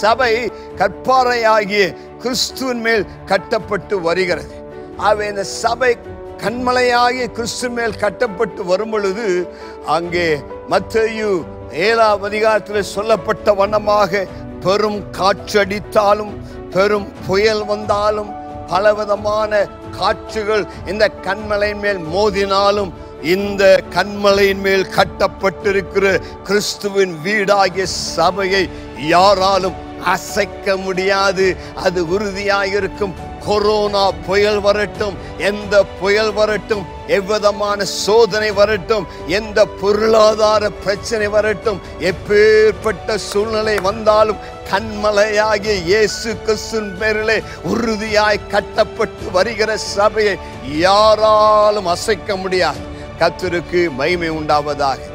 சபை கற்பாறையாகிய கிறிஸ்துவின் மேல் கட்டப்பட்டு வருகிறது ஆகவே இந்த சபை கண்மலையாகிய கிறிஸ்து மேல் கட்டப்பட்டு வரும் பொழுது அங்கே மத்தேயு ஏழாம் அதிகாரத்தில் சொல்லப்பட்ட வண்ணமாக பெரும் காற்றடித்தாலும் பெரும் புயல் வந்தாலும் பலவிதமான காற்றுகள் இந்த கண்மலையின் மேல் மோதினாலும் இந்த கண்மலையின் மேல் கட்டப்பட்டிருக்கிற கிறிஸ்துவின் வீடாகிய சபையை யாராலும் அசைக்க முடியாது அது உறுதியாக இருக்கும் கொரோனா புயல் வரட்டும் எந்த புயல் வரட்டும் எவ்விதமான சோதனை வரட்டும் எந்த பொருளாதார பிரச்சனை வரட்டும் எப்பேற்பட்ட சூழ்நிலை வந்தாலும் கண்மலையாகிய இயேசு கிறிஸ்துவின் பேரிலே உறுதியாய் கட்டப்பட்டு வருகிற சபையை யாராலும் அசைக்க முடியாது கர்த்தருக்கு மகிமை உண்டாவதாக